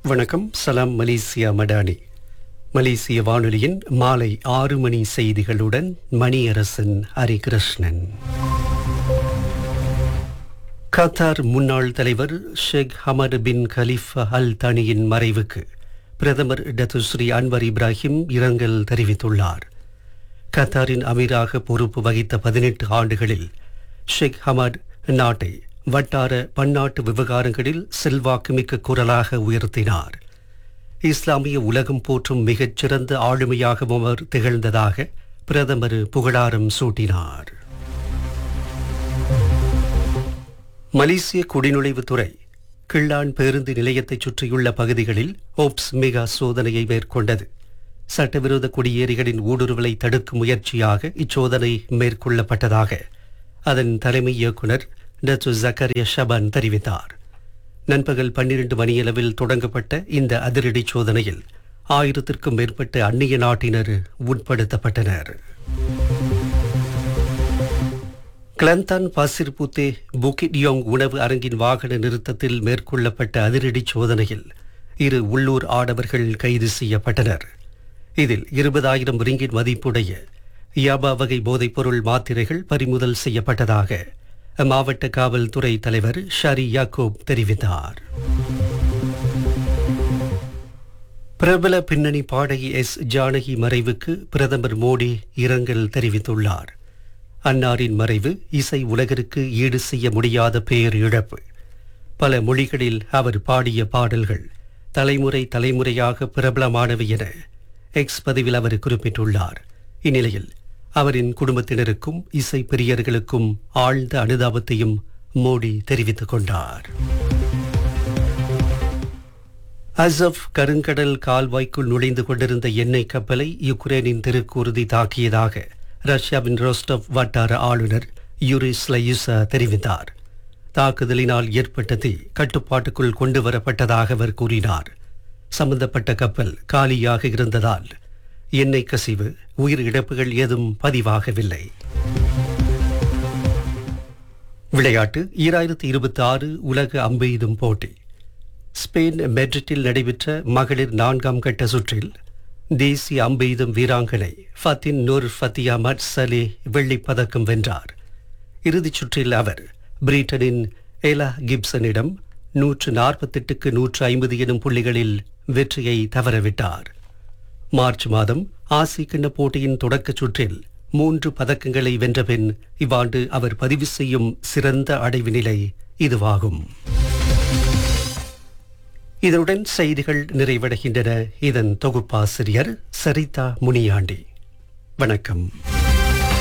வணக்கம் சலாம் மலேசியா மடானி மலேசிய வானொலியின் மாலை ஆறு மணி செய்திகளுடன் மணியரசன் ஹரிகிருஷ்ணன் கத்தார் முன்னாள் தலைவர் ஷேக் ஹமது பின் கலீஃபா அல் தனியின் மறைவுக்கு பிரதமர் டத்துஸ்ரீ அன்வர் இப்ராஹிம் இரங்கல் தெரிவித்துள்ளார் கத்தாரின் அமீராக பொறுப்பு வகித்த பதினெட்டு ஆண்டுகளில் ஷேக் ஹமட் நாட்டை வட்டார பன்னாட்டு விவகாரங்களில் செல்வாக்குமிக்க குரலாக உயர்த்தினார் இஸ்லாமிய உலகம் போற்றும் மிகச்சிறந்த ஆளுமையாகவும் அவர் திகழ்ந்ததாக பிரதமர் புகழாரம் சூட்டினார் மலேசிய குடிநுழைவுத்துறை கிள்ளான் பேருந்து நிலையத்தைச் சுற்றியுள்ள பகுதிகளில் ஓப்ஸ் மெகா சோதனையை மேற்கொண்டது சட்டவிரோத குடியேறிகளின் ஊடுருவலை தடுக்கும் முயற்சியாக இச்சோதனை மேற்கொள்ளப்பட்டதாக அதன் தலைமை இயக்குனர் டத்து ஜக்கரியா ஷபான் தெரிவித்தார் நண்பகல் பன்னிரண்டு மணியளவில் தொடங்கப்பட்ட இந்த அதிரடி சோதனையில் ஆயிரத்திற்கும் மேற்பட்ட அந்நிய நாட்டினர் உட்படுத்தப்பட்டனர் கிளந்தான் பாசிர்புத்தே புக்கிட்யோங் உணவு அரங்கின் வாகன நிறுத்தத்தில் மேற்கொள்ளப்பட்ட அதிரடி சோதனையில் இரு உள்ளூர் ஆடவர்கள் கைது செய்யப்பட்டனர் இதில் இருபதாயிரம் ரிங்கிட் மதிப்புடைய யாபா வகை போதைப்பொருள் மாத்திரைகள் பறிமுதல் செய்யப்பட்டதாக அம்மாவட்ட காவல்துறை தலைவர் ஷரி யாக்கூப் தெரிவித்தார் பிரபல பின்னணி பாடகி எஸ் ஜானகி மறைவுக்கு பிரதமர் மோடி இரங்கல் தெரிவித்துள்ளார் அன்னாரின் மறைவு இசை உலகிற்கு ஈடு செய்ய முடியாத பேர் இழப்பு பல மொழிகளில் அவர் பாடிய பாடல்கள் தலைமுறை தலைமுறையாக பிரபலமானவை என எக்ஸ் பதிவில் அவர் குறிப்பிட்டுள்ளார் இந்நிலையில் அவரின் குடும்பத்தினருக்கும் இசை பிரியர்களுக்கும் ஆழ்ந்த அனுதாபத்தையும் மோடி தெரிவித்துக் கொண்டார் அசப் கருங்கடல் கால்வாய்க்குள் நுழைந்து கொண்டிருந்த எண்ணெய் கப்பலை யுக்ரைனின் திருக்கூறுதி தாக்கியதாக ரஷ்யாவின் ரோஸ்டப் வட்டார ஆளுநர் யூரி ஸ்லயுசா தெரிவித்தார் தாக்குதலினால் ஏற்பட்ட தீ கட்டுப்பாட்டுக்குள் கொண்டு வரப்பட்டதாக அவர் கூறினார் சம்பந்தப்பட்ட கப்பல் காலியாக இருந்ததால் எண்ணெய் கசிவு உயிர் இழப்புகள் ஏதும் பதிவாகவில்லை விளையாட்டு ஈராயிரத்தி இருபத்தி ஆறு உலக அம்பெய்தும் போட்டி ஸ்பெயின் மெட்ரிட்டில் நடைபெற்ற மகளிர் நான்காம் கட்ட சுற்றில் தேசிய அம்பெய்தும் வீராங்கனை ஃபத்தின் நூர் ஃபத்தியா மட் சலே வெள்ளிப் பதக்கம் வென்றார் இறுதிச் சுற்றில் அவர் பிரிட்டனின் ஏலா கிப்சனிடம் நூற்று நாற்பத்தெட்டுக்கு நூற்று ஐம்பது எனும் புள்ளிகளில் வெற்றியை தவறவிட்டார் மார்ச் மாதம் ஆசிய கிண்ண போட்டியின் தொடக்கச் சுற்றில் மூன்று பதக்கங்களை வென்ற பின் இவ்வாண்டு அவர் பதிவு செய்யும் சிறந்த அடைவு நிலை இதுவாகும் இதனுடன் செய்திகள் நிறைவடைகின்றன இதன் தொகுப்பாசிரியர் சரிதா முனியாண்டி வணக்கம்